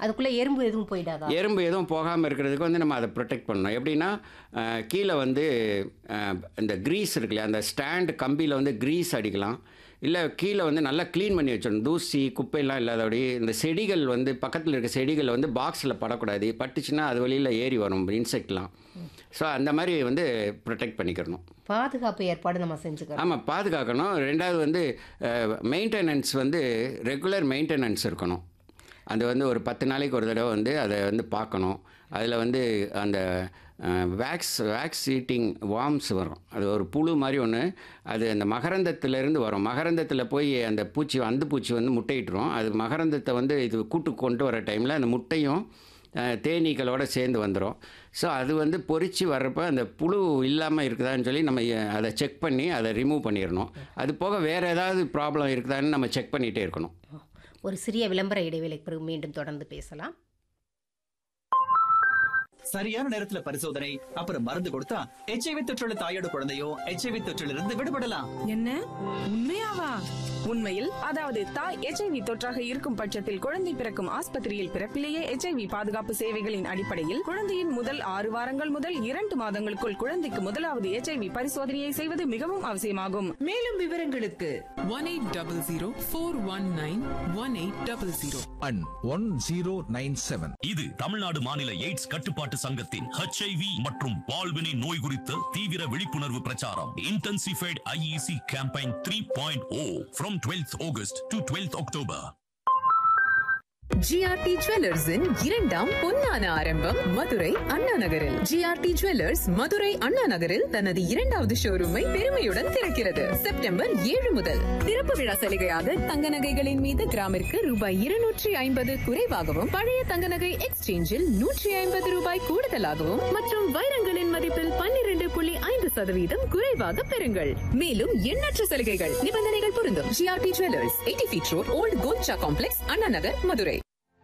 அதுக்குள்ள எறும்பு எதுவும் போயிடாதா எறும்பு எதுவும் போகாமல் இருக்கிறதுக்கு வந்து நம்ம அதை ப்ரொடெக்ட் பண்ணணும் எப்படின்னா அஹ், கீழே வந்து அஹ், இந்த க்ரீஸ் இருக்கு இல்லையா அந்த ஸ்டாண்ட் கம்பியில் வந்து க்ரீஸ் அடிக்கலாம் இல்லை கீழே வந்து நல்லா க்ளீன் பண்ணி வச்சிடணும் தூசி குப்பையெல்லாம் இல்லாதபடி இந்த செடிகள் வந்து பக்கத்தில் இருக்க செடிகள் வந்து பாக்ஸில் படக்கூடாது பட்டுச்சுன்னா அது வழியில் ஏறி வரும் இன்செக்ட்லாம் ஸோ அந்த மாதிரி வந்து ப்ரொடெக்ட் பண்ணிக்கிறணும் பாதுகாப்பு ஏற்பாடு நம்ம செஞ்சுக்கிறோம் ஆமாம் பாதுகாக்கணும் ரெண்டாவது வந்து மெயின்டெனன்ஸ் வந்து ரெகுலர் மெயின்டெனன்ஸ் இருக்கணும் அது வந்து ஒரு பத்து நாளைக்கு ஒரு தடவை வந்து அதை வந்து பார்க்கணும் அதில் வந்து அந்த வேக்ஸ் வேக்ஸ் ஈட்டிங் வார்ம்ஸ் வரும் அது ஒரு புழு மாதிரி ஒன்று அது அந்த மகரந்தத்திலேருந்து வரும் மகரந்தத்தில் போய் அந்த பூச்சி அந்த பூச்சி வந்து முட்டையிட்டுரும் அது மகரந்தத்தை வந்து இது கூட்டு கொண்டு வர டைமில் அந்த முட்டையும் அஹ், தேனீக்களோட சேர்ந்து வந்துடும் ஸோ அது வந்து பொறிச்சு வர்றப்ப அந்த புழு இல்லாமல் இருக்குதான்னு சொல்லி நம்ம எ- அதை செக் பண்ணி அதை ரிமூவ் பண்ணிடணும் அது போக வேறு ஏதாவது ப்ராப்ளம் இருக்குதான்னு நம்ம செக் பண்ணிகிட்டே இருக்கணும் ஒரு சிறிய விளம்பர இடைவேளைக்கு பிறகு மீண்டும் தொடர்ந்து பேசலாம் சரியான நேரத்துல பரிசோதனை அப்புறம் மருந்து கொடுத்தா எச்ஐவி தொற்றுள்ள தாயோட குழந்தையும் எச்ஐவி தொற்றிலிருந்து இருந்து விடுபடலாம் என்ன உண்மையாவா உண்மையில் அதாவது தாய் எச்ஐவி தொற்றாக இருக்கும் பட்சத்தில் குழந்தை பிறக்கும் ஆஸ்பத்திரியில் பிறப்பிலேயே எச்ஐவி பாதுகாப்பு சேவைகளின் அடிப்படையில் குழந்தையின் முதல் ஆறு வாரங்கள் முதல் இரண்டு மாதங்களுக்குள் குழந்தைக்கு முதலாவது எச்ஐவி பரிசோதனையை செய்வது மிகவும் அவசியமாகும் மேலும் விவரங்களுக்கு one 1800 and 1097. இது தமிழ்நாடு மாநில எய்ட்ஸ் கட்டுப்பாட்டு சங்கத்தின் ஹெச்ஐவி மற்றும் பால்வினை நோய் குறித்த தீவிர விழிப்புணர்வு பிரச்சாரம் intensified IEC campaign three point O from twelfth August to twelfth October GRT ஜுவல்லர்ஸின் இரண்டாம் பொன்னான ஆரம்பம் மதுரை அண்ணா நகரில் ஜிஆர்டி ஜுவல்லர்ஸ் மதுரை அண்ணா நகரில் தனது இரண்டாவது ஷோரூமை பெருமையுடன் திறக்கிறது செப்டம்பர் ஏழு முதல் திறப்பு விழா சலுகையாக தங்க நகைகளின் மீது கிராமிற்கு ரூபாய் இருநூற்றி ஐம்பது குறைவாகவும் பழைய தங்க நகை எக்ஸ்சேஞ்சில் நூற்றி ஐம்பது ரூபாய் கூடுதலாகவும் மற்றும் வைரங்களின் மதிப்பில் பன்னிரண்டு புள்ளி ஐந்து சதவீதம் குறைவாக பெறுங்கள் மேலும் எண்ணற்ற சலுகைகள் நிபந்தனைகள் பொருந்தும் GRT jewellers eighty feet road old Kolcha complex Anna Nagar Madurai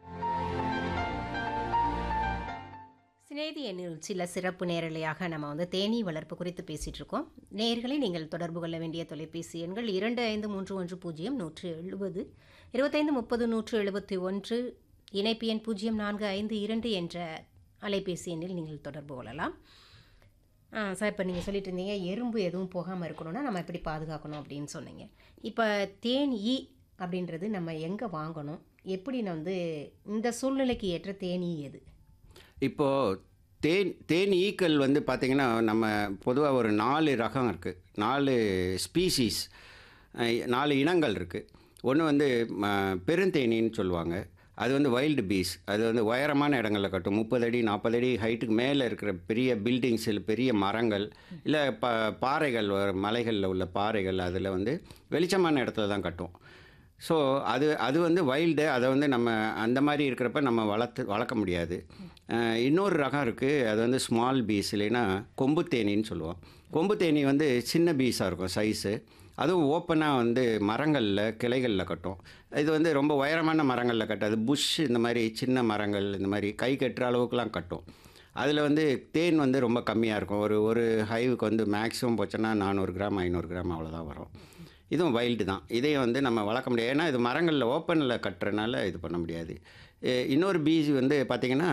சிநேதி எண்ணில் சில சிறப்பு நேரலையாக நம்ம வந்து தேனீ வளர்ப்பு குறித்து பேசிகிட்டு இருக்கோம் நேயர்களை நீங்கள் தொடர்பு கொள்ள வேண்டிய தொலைபேசி எண்கள் இரண்டு ஐந்து மூன்று ஒன்று பூஜ்ஜியம் நூற்று எழுபது இருபத்தைந்து முப்பது நூற்று எழுபத்தி ஒன்று இணைப்பு எண் பூஜ்ஜியம் நான்கு ஐந்து இரண்டு என்ற அலைபேசி எண்ணில் நீங்கள் தொடர்பு கொள்ளலாம் ஆ சார் இப்போ நீங்கள் சொல்லிட்டு இருந்தீங்க எறும்பு எதுவும் போகாமல் இருக்கணும்னா நம்ம எப்படி பாதுகாக்கணும் அப்படின்னு சொன்னீங்க இப்போ தேன் ஈ அப்படின்றது நம்ம எங்கே வாங்கணும் எப்படி நான் வந்து இந்த சூழ்நிலைக்கு ஏற்ற தேனீ எது இப்போது தேன் தேன் ஈக்கள் வந்து பார்த்திங்கன்னா நம்ம பொதுவாக ஒரு நாலு ரகம் இருக்குது நாலு ஸ்பீசிஸ் நாலு இனங்கள் இருக்குது ஒன்று வந்து ம, பெருந்தேனின்னு சொல்லுவாங்க அது வந்து வைல்டு பீஸ் அது வந்து உயரமான இடங்களில் கட்டும் முப்பது அடி நாற்பது அடி ஹைட்டுக்கு மேலே இருக்கிற பெரிய பில்டிங்ஸ் இல்லை பெரிய மரங்கள் இல்லை ப பாறைகள் வ- மலைகளில் உள்ள பாறைகள் அதில் வந்து வெளிச்சமான இடத்துல தான் கட்டும் ஸோ அது அது வந்து வைல்டு அதை வந்து நம்ம அந்த மாதிரி இருக்கிறப்ப நம்ம வளர்த்து வளர்க்க முடியாது அஹ் இன்னொரு ரகம் இருக்குது அது வந்து ஸ்மால் பீஸ் இல்லைன்னா கொம்பு தேனின்னு சொல்லுவோம் கொம்பு தேனி வந்து சின்ன பீஸாக இருக்கும் சைஸு அதுவும் ஓப்பனாக வந்து மரங்களில் கிளைகளில் கட்டும் இது வந்து ரொம்ப உயரமான மரங்களில் கட்டாது புஷ் இந்த மாதிரி சின்ன மரங்கள் இந்த மாதிரி கை கட்டுற அளவுக்குலாம் கட்டும் அதில் வந்து தேன் வந்து ரொம்ப கம்மியாக இருக்கும் ஒரு ஒரு ஹைவுக்கு வந்து மேக்ஸிமம் போச்சுன்னா நானூறு கிராம் ஐநூறு கிராம் அவ்வளோதான் வரும் இதுவும் வைல்டு தான் இதையும் வந்து நம்ம வளர்க்க முடியாது ஏன்னா இது மரங்களில் ஓப்பனில் கட்டுறனால இது பண்ண முடியாது எ- இன்னொரு பீஸ் வந்து பார்த்திங்கன்னா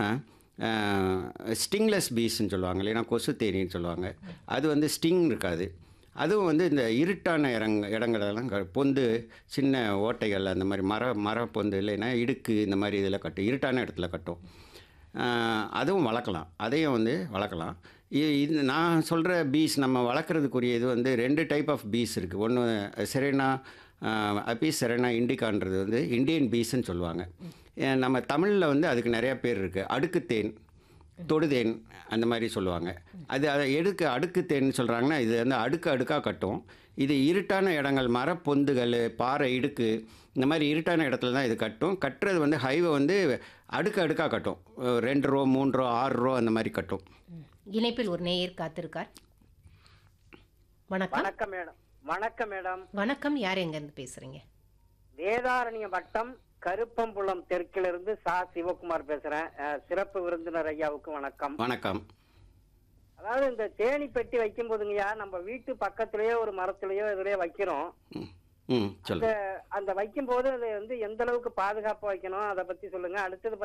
ஸ்டிங்லெஸ் பீஸ்ன்னு சொல்லுவாங்க இல்லைன்னா கொசு தேனின்னு சொல்லுவாங்க அது வந்து ஸ்டிங் இருக்காது அதுவும் வந்து இந்த இருட்டான இடங்க இடங்களெல்லாம் க- பொந்து சின்ன ஓட்டைகள் அந்த மாதிரி மர மர பொந்து இல்லைன்னா இடுக்கு இந்த மாதிரி இதில் கட்டும் இருட்டான இடத்துல கட்டும் ஆஹ் அதுவும் வளர்க்கலாம் அதையும் வந்து வளர்க்கலாம் இ- இது நான் சொல்கிற பீஸ் நம்ம வளர்க்குறதுக்குரிய இது வந்து ரெண்டு டைப் ஆஃப் பீஸ் இருக்குது ஒன்று செரேனா அப்பீஸ் செரேனா இண்டிகான்றது வந்து இந்தியன் பீஸ்ன்னு சொல்லுவாங்க ஏன் நம்ம தமிழில் வந்து அதுக்கு நிறையா பேர் இருக்குது அடுக்குத்தேன் தொடுதேன் அந்த மாதிரி சொல்லுவாங்க அது அதை எடுக்க அடுக்கு தேன் சொல்கிறாங்கன்னா இது வந்து அடுக்கு அடுக்காக கட்டும் இது இருட்டான இடங்கள் மரப்பொந்துகள் பாறை இடுக்கு இந்த மாதிரி இருட்டான இடத்துல தான் இது கட்டும் கட்டுறது வந்து ஹைவே வந்து அடுக்கு அடுக்காக கட்டும் அஹ் ரெண்டு ரோ மூணு ரோ ஆறு ரோ அந்த மாதிரி கட்டும் இணைப்பில் ஒரு நேயர் காத்திருக்கார் வணக்கம் வணக்கம் மேடம் வணக்கம் மேடம் வணக்கம் யார் எங்கேருந்து பேசுகிறீங்க வேதாரண்ய வட்டம் கருப்பம்புலம் தெற்கிலிருந்து சா சிவகுமார் பேசுறேன் அஹ், சிறப்பு விருந்தினர் ஐயாவுக்கு வணக்கம் வணக்கம் அதாவது இந்த தேனி பெட்டி வைக்கும் போதுங்கய்யா நம்ம வீட்டு பக்கத்திலேயோ ஒரு மரத்திலேயோ இதுலயோ வைக்கிறோம் ம் ம் அந்த சொல்லு அந்த வைக்கும் போது அது வந்து எந்த அளவுக்கு பாதுகாப்பா வைக்கணும் அதை பத்தி சொல்லுங்க அடுத்தது